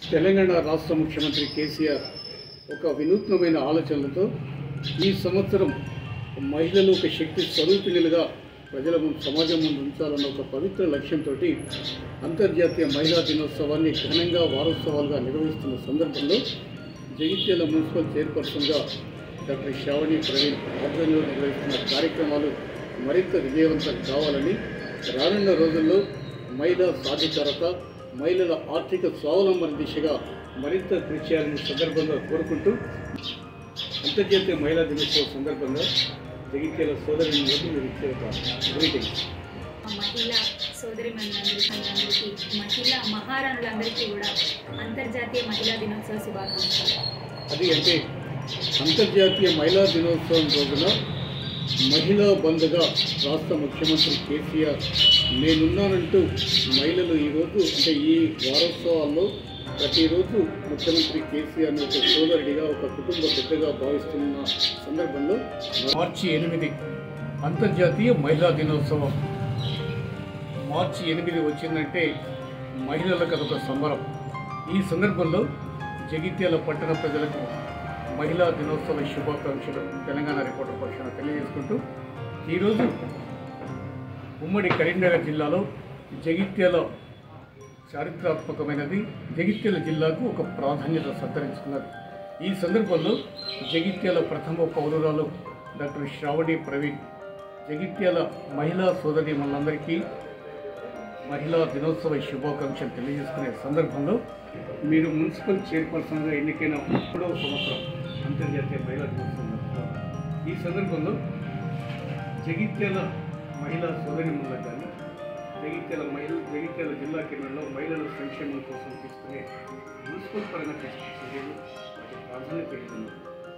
తెలంగాణ రాష్ట్ర ముఖ్యమంత్రి కేసీఆర్ ఒక వినూత్నమైన ఆలోచనలతో ఈ సంవత్సరం మహిళలు ఒక శక్తి స్వరూపిణులుగా ప్రజల ముందు సమాజం ముందు ఉంచాలన్న ఒక పవిత్ర లక్ష్యంతో అంతర్జాతీయ మహిళా దినోత్సవాన్ని ఘనంగా వారోత్సవాలుగా నిర్వహిస్తున్న సందర్భంలో జగిత్యాల మున్సిపల్ చైర్పర్సన్గా డాక్టర్ శ్రావణి ప్రవీణ్ ఆధ్వర్యంలో నిర్వహిస్తున్న కార్యక్రమాలు మరింత విజయవంతం కావాలని రానున్న రోజుల్లో మహిళా సాధికారత మహిళల ఆర్థిక స్వావలంబన దిశగా మరింత కృషి చేయాలని సందర్భంగా కోరుకుంటూ అంతర్జాతీయ మహిళా దినోత్సవం సందర్భంగా జగిత్యాల సోదరి మీరు ఇచ్చే ఒక గ్రీటింగ్స్ మహిళా సోదరి మనందరికీ మహిళా మహారాణులందరికీ కూడా అంతర్జాతీయ మహిళా దినోత్సవ శుభాకాంక్షలు అది అంటే అంతర్జాతీయ మహిళా దినోత్సవం రోజున మహిళా బంధుగా రాష్ట్ర ముఖ్యమంత్రి కేసీఆర్ నేనున్నానంటూ మహిళలు ఈరోజు అంటే ఈ వారోత్సవాల్లో ప్రతిరోజు ముఖ్యమంత్రి కేసీఆర్ని ఒక సోదరుడిగా ఒక కుటుంబ పెద్దగా భావిస్తున్న సందర్భంలో మార్చి ఎనిమిది అంతర్జాతీయ మహిళా దినోత్సవం మార్చి ఎనిమిది వచ్చిందంటే మహిళలకు అదొక సంబరం ఈ సందర్భంలో జగిత్యాల పట్టణ ప్రజలకు మహిళా దినోత్సవ శుభాకాంక్షలు తెలంగాణ రిపోర్టర్ పక్షాన తెలియజేసుకుంటూ ఈరోజు ఉమ్మడి కరీంనగర్ జిల్లాలో జగిత్యాల చారిత్రాత్మకమైనది జగిత్యాల జిల్లాకు ఒక ప్రాధాన్యత సంతరించుకున్నది ఈ సందర్భంలో జగిత్యాల ప్రథమ పౌరురాలు డాక్టర్ శ్రావణి ప్రవీణ్ జగిత్యాల మహిళా సోదరి మనందరికీ మహిళా దినోత్సవ శుభాకాంక్షలు తెలియజేసుకునే సందర్భంలో మీరు మున్సిపల్ చైర్పర్సన్గా ఎన్నికైన మూడవ సంవత్సరం అంతర్జాతీయ మహిళా దినోత్సవం జరుపుతారు. ఈ సందర్భంలో జగిత్యాల మహిళా సోదరి కానీ జగిత్యాల మహిళ జగిత్యాల జిల్లా కేంద్రంలో మహిళల సంక్షేమం కోసం తీసుకునే మున్సిపల్ పరంగా తీసుకునే చర్యలు వాటి ప్రాధాన్యత ఏంటంటే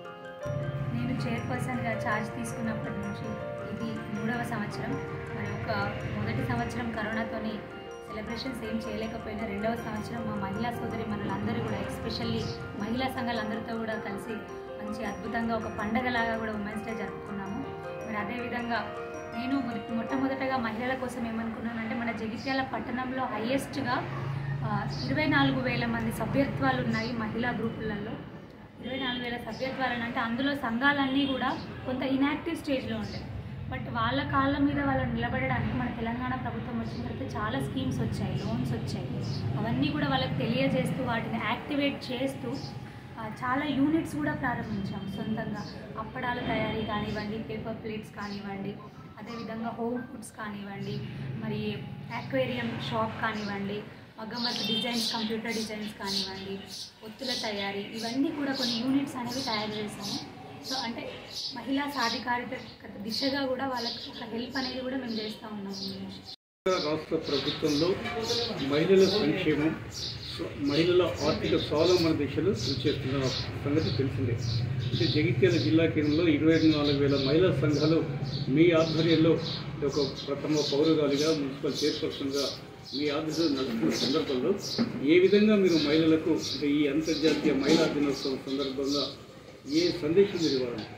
నేను చైర్పర్సన్గా ఛార్జ్ తీసుకున్నప్పటి నుంచి ఇది మూడవ సంవత్సరం మరి ఒక మొదటి సంవత్సరం కరోనాతోని సెలబ్రేషన్స్ ఏం చేయలేకపోయినా రెండవ సంవత్సరం మా మహిళా సోదరి మనలందరూ కూడా ఎస్పెషల్లీ మహిళా సంఘాలందరితో కూడా కలిసి మంచి అద్భుతంగా ఒక పండగలాగా కూడా ఉమెన్స్ డే జరుపుకున్నాము మరి అదేవిధంగా నేను మొ- మొట్టమొదటగా మహిళల కోసం ఏమనుకున్నానంటే మన జగిత్యాల పట్టణంలో హయ్యెస్ట్గా ఇరవై నాలుగు వేల మంది సభ్యత్వాలు ఉన్నాయి మహిళా గ్రూపులలో ఇరవై నాలుగు వేల సభ్యత్వాలను అంటే అందులో సంఘాలన్నీ కూడా కొంత ఇన్యాక్టివ్ స్టేజ్లో ఉంటాయి బట్ వాళ్ళ కాళ్ళ మీద వాళ్ళు నిలబడడానికి మన తెలంగాణ ప్రభుత్వం వచ్చిన తర్వాత చాలా స్కీమ్స్ వచ్చాయి లోన్స్ వచ్చాయి అవన్నీ కూడా వాళ్ళకి తెలియజేస్తూ వాటిని యాక్టివేట్ చేస్తూ ఆ, చాలా యూనిట్స్ కూడా ప్రారంభించాం సొంతంగా అప్పడాల తయారీ కానివ్వండి పేపర్ ప్లేట్స్ కానివ్వండి అదేవిధంగా హోమ్ ఫుడ్స్ కానివ్వండి మరి అక్వేరియం షాప్ కానివ్వండి మగ్గమత్ డిజైన్స్ కంప్యూటర్ డిజైన్స్ కానివ్వండి ఒత్తుల తయారీ ఇవన్నీ కూడా కొన్ని యూనిట్స్ అనేవి తయారు చేశాము సో అంటే మహిళా సాధికారిత దిశగా కూడా వాళ్ళకి ఒక హెల్ప్ అనేది కూడా మేము చేస్తూ ఉన్నాము రాష్ట్ర ప్రభుత్వంలో మహిళల సంక్షేమం స్వ- మహిళల ఆర్థిక స్వావలంబన దిశలో కృషి చేస్తున్న సంగతి తెలిసిందే అంటే జగిత్యాల జిల్లా కేంద్రంలో ఇరవై నాలుగు వేల మహిళా సంఘాలు మీ ఆధ్వర్యంలో అంటే ఒక ప్రథమ పౌరురాలిగా మున్సిపల్ చైర్పర్సన్గా మీ ఆధ్వర్యంలో నడుస్తున్న సందర్భంలో ఏ విధంగా మీరు మహిళలకు అంటే ఈ అంతర్జాతీయ మహిళా దినోత్సవం సందర్భంగా ఏ సందేశం మీరు ఇవ్వాలంటారు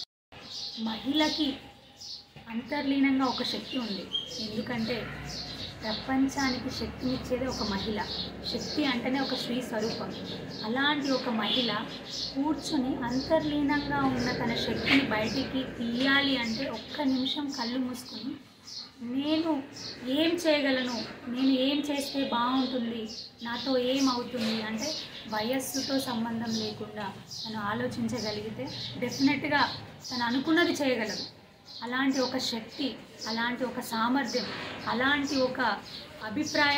మహిళకి అంతర్లీనంగా ఒక శక్తి ఉంది ఎందుకంటే ప్రపంచానికి శక్తినిచ్చేది ఒక మహిళ శక్తి అంటేనే ఒక స్త్రీ స్వరూపం అలాంటి ఒక మహిళ కూర్చొని అంతర్లీనంగా ఉన్న తన శక్తిని బయటికి తీయాలి అంటే ఒక్క నిమిషం కళ్ళు మూసుకొని నేను ఏం చేయగలను నేను ఏం చేస్తే బాగుంటుంది నాతో ఏం అవుతుంది అంటే వయస్సుతో సంబంధం లేకుండా తను ఆలోచించగలిగితే డెఫినెట్గా తను అనుకున్నది చేయగలదు అలాంటి ఒక శక్తి అలాంటి ఒక సామర్థ్యం అలాంటి ఒక అభిప్రాయ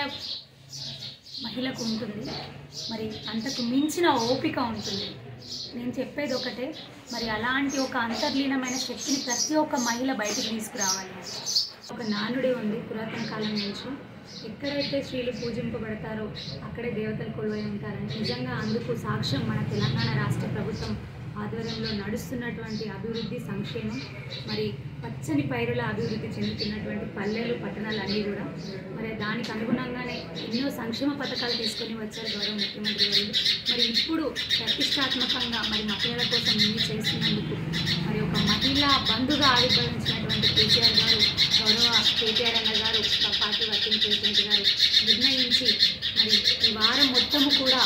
మహిళకు ఉంటుంది మరి అంతకు మించిన ఓపిక ఉంటుంది నేను చెప్పేది ఒకటే మరి అలాంటి ఒక అంతర్లీనమైన శక్తిని ప్రతి ఒక్క మహిళ బయటికి తీసుకురావాలి ఒక నానుడే ఉంది పురాతన కాలం నుంచి ఎక్కడైతే స్త్రీలు పూజింపబడతారో అక్కడే దేవతలు కొలువై ఉంటారని నిజంగా అందుకు సాక్ష్యం మన తెలంగాణ రాష్ట్ర ప్రభుత్వం ఆధ్వర్యంలో నడుస్తున్నటువంటి అభివృద్ధి సంక్షేమం మరి పచ్చని పైరుల అభివృద్ధి చెందుతున్నటువంటి పల్లెలు పట్టణాలు అన్నీ కూడా మరి దానికి అనుగుణంగానే ఎన్నో సంక్షేమ పథకాలు తీసుకొని వచ్చారు గౌరవ ముఖ్యమంత్రి గారు మరి ఇప్పుడు ప్రతిష్టాత్మకంగా మరి మహిళల కోసం ఇన్ని చేస్తున్నందుకు మరి ఒక మహిళా బంధుగా ఆవిర్భవించినటువంటి కేసీఆర్ గారు గౌరవ కేటీఆర్ అన్న గారు పార్టీ వర్కింగ్ ప్రెసిడెంట్ గారు నిర్ణయించి మరి ఈ వారం మొత్తము కూడా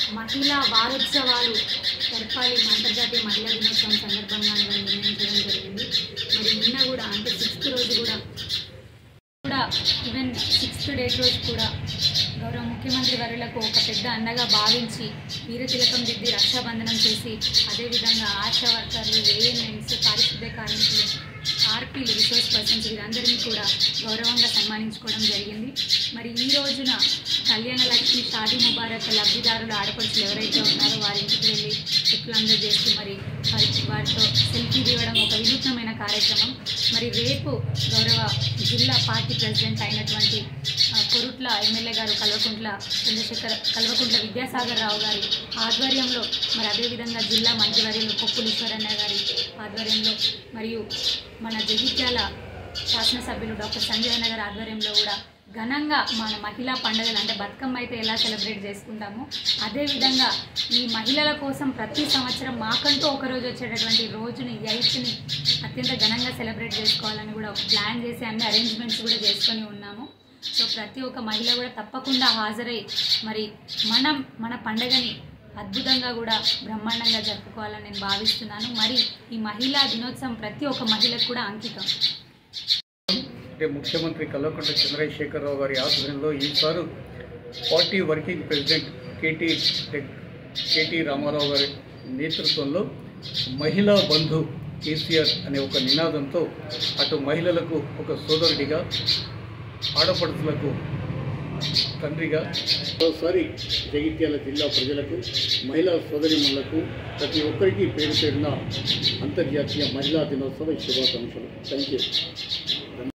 మహిళా వారోత్సవాలు జరపాలి అంతర్జాతీయ మహిళా దినోత్సవం సందర్భంగా కూడా నిర్ణయించడం జరిగింది మరి నిన్న కూడా అంటే సిక్స్త్ రోజు కూడా కూడా ఈవెన్ సిక్స్త్ డేట్ రోజు కూడా గౌరవ ముఖ్యమంత్రి వర్యులకు ఒక పెద్ద అండగా భావించి వీరతిలకం దిద్ది రక్షాబంధనం చేసి అదేవిధంగా ఆశా వర్కర్లు ఏఎన్ఎన్స్ పారిశుద్ధ్య కార్మికులు ఆర్పీలు రిసోర్స్ పర్సన్స్ వీరందరినీ కూడా గౌరవంగా సన్మానించుకోవడం జరిగింది మరి ఈ రోజున కళ్యాణ లక్ష్మి షాదీ ముబారక్ లబ్ధిదారులు ఆడపడుచులు ఎవరైతే ఉన్నారో వారి ఇంటికి వెళ్ళి చెక్కులు అందజేస్తూ మరి వారి వారితో సెల్ఫీ దిగడం ఒక వినూత్నమైన కార్యక్రమం మరి రేపు గౌరవ జిల్లా పార్టీ ప్రెసిడెంట్ అయినటువంటి ఆ, కొరుట్ల ఎమ్మెల్యే గారు కల్వకుంట్ల చంద్రశేఖర్ కల్వకుంట్ల విద్యాసాగర్ రావు గారి ఆధ్వర్యంలో మరి అదేవిధంగా జిల్లా మంత్రివర్యులు కొప్పులు ఈశ్వరన్న గారి ఆధ్వర్యంలో మరియు మన జగిత్యాల శాసనసభ్యులు డాక్టర్ సంజయ్ అన్న గారి ఆధ్వర్యంలో కూడా ఘనంగా మన మహిళా పండుగలు అంటే బతుకమ్మ అయితే ఎలా సెలబ్రేట్ చేసుకుంటామో అదేవిధంగా ఈ మహిళల కోసం ప్రతి సంవత్సరం మాకంటూ ఒక రోజు వచ్చేటటువంటి రోజుని ఎయిత్ని అత్యంత ఘనంగా సెలబ్రేట్ చేసుకోవాలని కూడా ఒక ప్లాన్ చేసి అన్ని అరేంజ్మెంట్స్ కూడా చేసుకొని ఉన్నాము సో ప్రతి ఒక్క మహిళ కూడా తప్పకుండా హాజరై మరి మనం మన పండుగని అద్భుతంగా కూడా బ్రహ్మాండంగా జరుపుకోవాలని నేను భావిస్తున్నాను మరి ఈ మహిళా దినోత్సవం ప్రతి ఒక్క మహిళకు కూడా అంకితం అంటే ముఖ్యమంత్రి కల్వకుంట్ల చంద్రశేఖరరావు గారి ఆధ్వర్యంలో ఈసారి party working president K T K T Rama Rao గారి నేతృత్వంలో మహిళా బంధు కేసీఆర్ అనే ఒక నినాదంతో అటు మహిళలకు ఒక సోదరుడిగా ఆడపడుచులకు తండ్రిగా మరోసారి జగిత్యాల జిల్లా ప్రజలకు మహిళా సోదరిమణులకు ప్రతి ఒక్కరికి పేరు పేరున అంతర్జాతీయ మహిళా దినోత్సవ శుభాకాంక్షలు థ్యాంక్ యూ